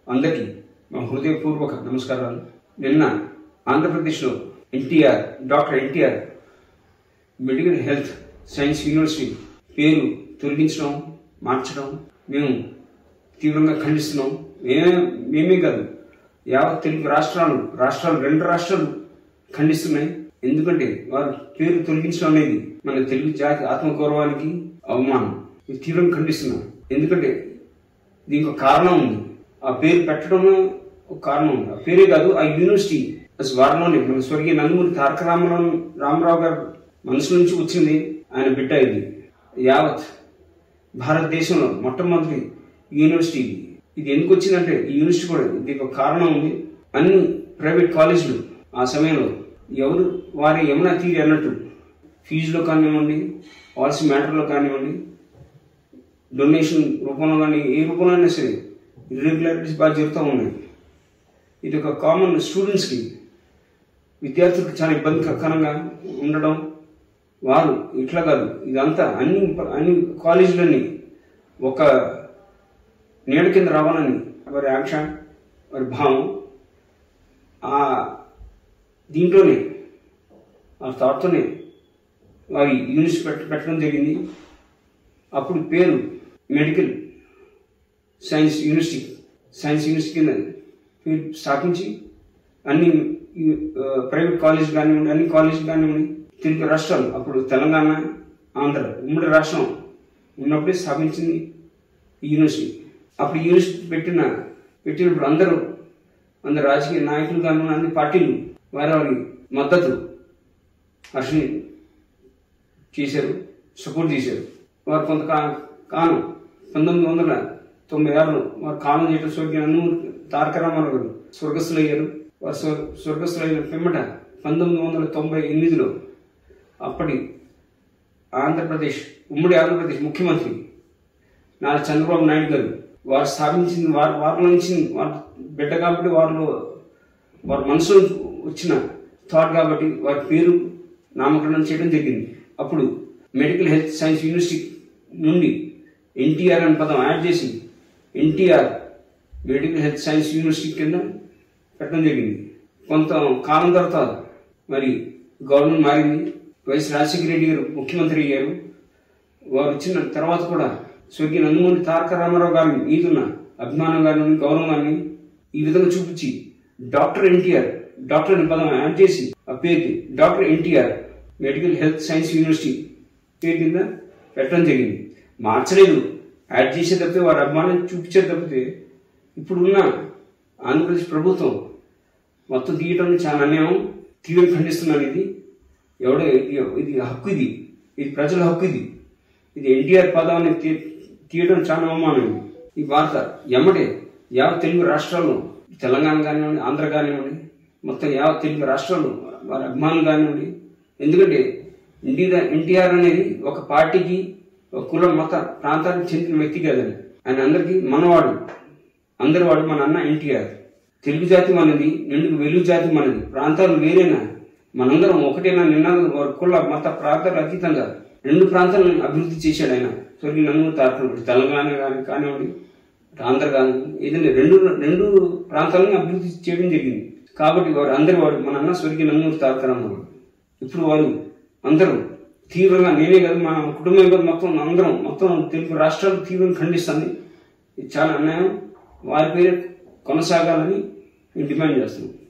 అందరికీ మా హృదయపూర్వక నమస్కారాలు నిన్న ఆంధ్రప్రదేశ్లో NTR doctor NTR medical health science university పేరు తొలగించడం మార్చడం మేము తీవ్రంగా ఖండిస్తున్నాం మేమే మేమే కాదు యావత్ తెలుగు రాష్ట్రాలు రాష్ట్రాలు రెండు రాష్ట్రాలు ఖండిస్తున్నాయి ఎందుకంటే వారు పేరు తొలగించడం అనేది మన తెలుగు జాతి ఆత్మగౌరవానికి అవమానం ఇది తీవ్రంగా ఖండిస్తున్నాం ఎందుకంటే దీనికి ఒక కారణం ఉంది ఆ పేరు పెట్టడంలో ఒక కారణం ఉంది ఆ పేరే కాదు ఆ యూనివర్సిటీ అసలు వారిలోనే మన స్వర్గీయ నందమూరి తారక రామారావు రామారావు గారు మనసు నుంచి వచ్చింది ఆయన బిడ్డ ఇది యావత్ భారతదేశంలో మొట్టమొదటి యూనివర్సిటీ ఇది. ఇది ఎందుకు వచ్చిందంటే ఈ యూనివర్సిటీ కూడా దీనికి ఒక కారణం ఉంది అన్ని ప్రైవేట్ కాలేజీలు ఆ సమయంలో ఎవరు వారి యమునా తీరి అన్నట్టు ఫీజులో కానివ్వండి పాలసీ మ్యాటర్లో కానివ్వండి డొనేషన్ రూపంలో కానీ ఏ రూపంలో అయినా సరే ఇర్రెగ్యులారిటీస్ బాగా జరుగుతూ ఉన్నాయి ఇది ఒక కామన్ స్టూడెంట్స్కి విద్యార్థులకు చాలా ఇబ్బందికరంగా ఉండడం వారు ఇట్లా కాదు ఇదంతా అన్ని అన్ని కాలేజీలన్నీ ఒక నీడ కింద రావాలని వారి ఆంక్ష వారి భావం ఆ దీంట్లోనే ఆ థాట్తోనే వారి యూనిట్స్ పెట్ట పెట్టడం జరిగింది అప్పుడు పేరు medical science university science university కింద పేరు స్థాపించి అన్ని ఆ, ప్రైవేట్ కాలేజ్ కానివ్వండి అన్ని కాలేజ్ కానివ్వండి తెలుగు రాష్ట్రాలు అప్పుడు తెలంగాణ ఆంధ్ర ఉమ్మడి రాష్ట్రం ఉన్నప్పుడే స్థాపించింది ఈ యూనివర్సిటీ అప్పుడు ఈ యూనివర్సిటీ పెట్టిన పెట్టినప్పుడు అందరూ అందరు రాజకీయ నాయకులు కానివ్వండి అన్ని పార్టీలు వారి వారి మద్దతు హర్షని చేశారు సపోర్ట్ చేశారు వారు కొంత కా- కాలం పంతొమ్మిది వందల తొంభై ఆరులో వారు కాలం చేయడం స్వర్గీయ నందమూరి తారక రామారావు గారు స్వర్గస్థులయ్యారు వారు స్వ- స్వర్గస్థులైన పిమ్మట పంతొమ్మిది వందల తొంభై ఎనిమిదిలో అప్పటి ఆంధ్రప్రదేశ్ ఉమ్మడి ఆంధ్రప్రదేశ్ ముఖ్యమంత్రి నారా చంద్రబాబు నాయుడు గారు వారు స్థాపించింది వారు వారిలో నుంచి వారి బిడ్డ కాబట్టి వారిలో వారి మనసులో వచ్చిన థాట్ కాబట్టి వారి పేరు నామకరణం చేయడం జరిగింది అప్పుడు మెడికల్ హెల్త్ సైన్స్ యూనివర్సిటీ నుండి ఎన్టీఆర్ అనే పదం యాడ్ చేసి NTR medical health science university కింద పెట్టడం జరిగింది కొంత కాలం తర్వాత మరి గవర్నమెంట్ మారింది వైఎస్ రాజశేఖర రెడ్డి గారు ముఖ్యమంత్రి అయ్యారు వారు వచ్చిన తర్వాత కూడా స్వర్గీయ నందమూరి తారక రామారావు గారి మీదున్న అభిమానం గారిని గౌరవం గారిని ఈ విధంగా చూపించి డాక్టర్ ఎన్టీఆర్ డాక్టర్ అనే పదం యాడ్ చేసి ఆ పేరుకి doctor NTR medical health science university పేరు కింద పెట్టడం జరిగింది మార్చలేదు యాడ్ చేసే తప్పితే వారి అభిమానం చూపించేది తప్పితే ఇప్పుడున్న ఆంధ్రప్రదేశ్ ప్రభుత్వం మొత్తం తీయటం చాలా అన్యాయం తీవ్రంగా ఖండిస్తున్నాను ఇది ఎవడో ఇది ఇది హక్కు ఇది ఇది ప్రజల హక్కు ఇది ఇది ఎన్టీఆర్ పదాన్ని తీ- తీయడం చాలా అవమానం ఇది. ఈ వార్త ఎమ్మటే యావత్ తెలుగు రాష్ట్రాల్లో తెలంగాణ కానివ్వండి ఆంధ్ర కానివ్వండి మొత్తం యావత్ తెలుగు రాష్ట్రాల్లో వారి అభిమానులు కానివ్వండి ఎందుకంటే ఎన్టీఆర్ ఎన్టీఆర్ అనేది ఒక పార్టీకి ఒక కుల మత ప్రాంతానికి చెందిన వ్యక్తి కాదని ఆయన అందరికీ మనవాడు అందరి వాడు మన అన్న ఎన్టీఆర్ తెలుగు జాతి మనది నిండుకు వెలుగు జాతి మనది ప్రాంతాలు వేరేనా మనందరం ఒకటేనా నినాదం వారి కుల మత ప్రాంతాలు అతీతంగా రెండు ప్రాంతాలను అభివృద్ధి చేశాడు ఆయన స్వర్గీయ నందమూరి తారక రామారావు. తెలంగాణ కానీ కానివ్వండి అటు ఆంధ్ర కానీ ఏదైనా రెండు రెండు ప్రాంతాలను అభివృద్ధి చేయడం జరిగింది కాబట్టి వారు అందరి వాడు మన అన్న స్వర్గీయ నందమూరి తారక రామారావు ఇప్పుడు వారు అందరూ తీవ్రంగా నేనే కాదు మా కుటుంబం కాదు మొత్తం అందరం మొత్తం తెలుగు రాష్ట్రాలు తీవ్రంగా ఖండిస్తుంది ఇది చాలా అన్యాయం వారి పేరు కొనసాగాలని మేము డిమాండ్ చేస్తున్నాం